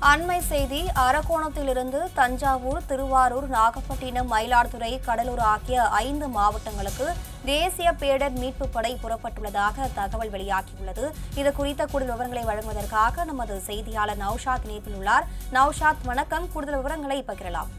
அண்மை செய்தி அரக்கோணத்திலிருந்து தஞ்சாவூர் திருவாரூர் நாகப்பட்டினம் மயிலாடுதுறை கடலூர் ஆகிய ஐந்து மாவட்டங்களுக்கு தேசிய பேடர் மீட்பு படை புறப்பட்டுள்ளதாக தகவல் வெளியாகியுள்ளது இது குறித்த கூடுதல் விவரங்களை வழங்குவதற்காக நமது செய்தியாளர் நௌஷாத் இணைப்பில் உள்ளார் நௌஷாத் வணக்கம் கூடுதல் விவரங்களை பகிரலாம்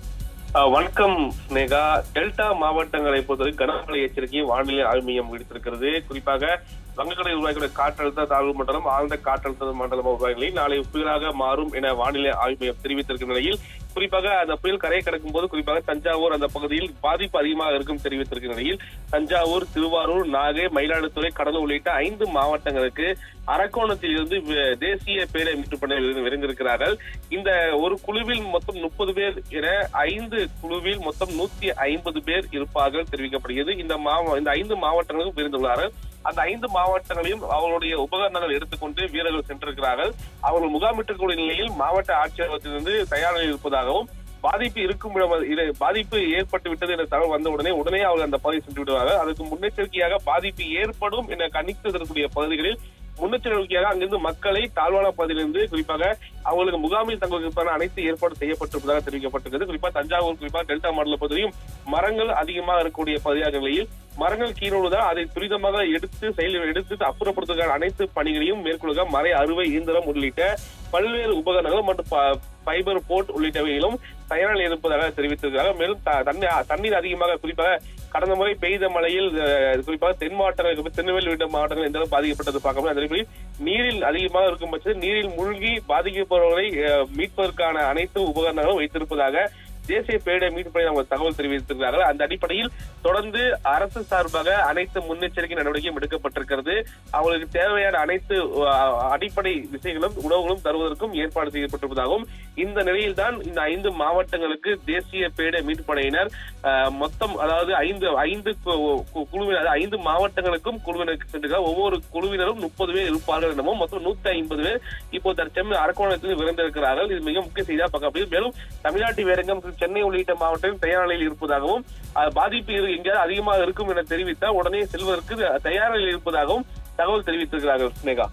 அஹ் வணக்கம் ஸ்னேகா டெல்டா மாவட்டங்களை பொறுத்தவரை கனமழை எச்சரிக்கையை வானிலை ஆய்வு மையம் விடுத்திருக்கிறது குறிப்பாக வங்கக்கடலில் உருவாகியுள்ள காற்றழுத்த தாழ்வு மண்டலம் ஆழ்ந்த காற்றழுத்த மண்டலம் உருவாகி நாளை புயலாக மாறும் என வானிலை ஆய்வு மையம் தெரிவித்திருக்கும் நிலையில் குறிப்பாக அந்த புயல் கரையை கடக்கும் போது குறிப்பாக தஞ்சாவூர் அந்த பகுதியில் பாதிப்பு அதிகமாக இருக்கும் தெரிவித்திருக்கும் நிலையில் தஞ்சாவூர் திருவாரூர் நாகை மயிலாடுதுறை கடலூர் உள்ளிட்ட ஐந்து மாவட்டங்களுக்கு அரக்கோணத்தில் இருந்து வே- தேசிய பேரை மீட்பு படை விரைந்திருக்கிறார்கள் இந்த ஒரு குழுவில் மொத்தம் முப்பது பேர் என ஐந்து குழுவில் மொத்தம் நூத்தி ஐம்பது பேர் இருப்பார்கள் தெரிவிக்கப்படுகிறது இந்த மாவ இந்த ஐந்து மாவட்டங்களுக்கும் விருந்துள்ளார்கள் அந்த ஐந்து மாவட்டங்களையும் அவர்களுடைய உபகரணங்கள் எடுத்துக்கொண்டு வீரர்கள் சென்றிருக்கிறார்கள் அவர்கள் முகாமிட்டிருக்கக்கூடிய நிலையில் மாவட்ட ஆட்சியரகத்திலிருந்து தயார் நிலையில் இருப்பதாகவும் பாதிப்பு இருக்கும் இடம் இது பாதிப்பு ஏற்பட்டு விட்டது என்ற தகவல் வந்த உடனே உடனே அவர்கள் அந்த பகுதியை சென்று விடுவார்கள் அதுக்கு முன்னெச்சரிக்கையாக பாதிப்பு ஏற்படும் என கணித்து இருக்கக்கூடிய பகுதிகளில் முன்னெச்சரிக்கையாக அங்கிருந்து மக்களை தாழ்வான பகுதியிலிருந்து குறிப்பாக அவங்களுக்கு முகாமில் தங்குவதற்கான அனைத்து ஏற்பாடு செய்யப்பட்டிருப்பதாக தெரிவிக்கப்பட்டிருக்கிறது குறிப்பா தஞ்சாவூர் குறிப்பாக டெல்டா மாடல பகுதியும் மரங்கள் அதிகமாக இருக்கக்கூடிய பகுதியாக நிலையில் மரங்கள் கீழோடுதான் அதை துரிதமாக எடுத்து செயலில் எடுத்து அப்புறப்படுத்துவதற்கான அனைத்து பணிகளையும் மேற்கொள்ளுக மறை அறுவை இயந்திரம் உள்ளிட்ட பல்வேறு உபகரணங்கள் மற்றும் ப- ஃபைபர் போர்ட் உள்ளிட்டவைகளும் தயாரில் இருப்பதாக தெரிவித்திருக்கிறார்கள் மேலும் த- தண்ணீர் தண்ணீர் அதிகமாக குறிப்பாக கடந்த முறை பெய்த மழையில் அஹ், குறிப்பாக தென் மாவட்டங்கள் திருநெல்வேலி உள்ளிட்ட மாவட்டங்கள் எந்த அளவுக்கு பாதிக்கப்பட்டது பார்க்க அதே மாதிரி நீரில் அதிகமாக இருக்கும் பட்சத்தில் நீரில் மூழ்கி பாதிக்கப்படுபவர்களை அஹ், மீட்பதற்கான அனைத்து உபகரணங்களும் வைத்திருப்பதாக தேசிய பேரிடர் மீட்பு படை நமக்கு தகவல் தெரிவித்திருக்கிறார்கள் அந்த அடிப்படையில் தொடர்ந்து அரசு சார்பாக அனைத்து முன்னெச்சரிக்கை நடவடிக்கையும் எடுக்கப்பட்டிருக்கிறது அவங்களுக்கு தேவையான அனைத்து அஹ், அடிப்படை விஷயங்களும் உணவுகளும் தருவதற்கும் ஏற்பாடு செய்யப்பட்டிருப்பதாகவும் இந்த நிலையில்தான் இந்த ஐந்து மாவட்டங்களுக்கு தேசிய பேரிடர் மீட்பு படையினர் அஹ், மொத்தம் அதாவது ஐந்து ஐந்து கு- கு- குழுவினர் அதாவது ஐந்து மாவட்டங்களுக்கும் குழுவினருக்கு சென்றிருக்கிறார் ஒவ்வொரு குழுவினரும் முப்பது பேர் இருப்பார்கள் எனவும் மொத்தம் நூத்தி ஐம்பது பேர் இப்போ தற்சமயம் அரக்கோணத்தில் விரைந்திருக்கிறார்கள் இது மிக முக்கிய செய்தியாக பார்க்கப்படுகிறது மேலும் தமிழ்நாட்டு வேறெங்கும் சென்னை உள்ளிட்ட மாவட்டத்தில் தயார் நிலையில் இருப்பதாகவும் அஹ், பாதிப்பு இரு- எங்கேயாவது அதிகமாக இருக்கும் என தெரிவித்தால் உடனே செல்வதற்கு தயார் நிலையில் இருப்பதாகவும் தகவல் தெரிவித்திருக்கிறார்கள் ஸ்னேகா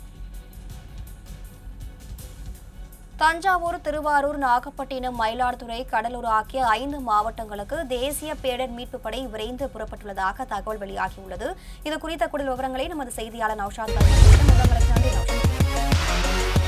தஞ்சாவூர் திருவாரூர் நாகப்பட்டினம் மயிலாடுதுறை கடலூர் ஆகிய ஐந்து மாவட்டங்களுக்கு தேசிய பேடர் மீட்பு படை விரைந்து புறப்பட்டுள்ளதாக தகவல் வெளியாகியுள்ளது இது குறித்த கூடுதல் விவரங்களை நமது செய்தியாளர் நௌஷாத் வழங்கியுள்ளார். விவரங்களுக்கு நன்றி நௌஷாத்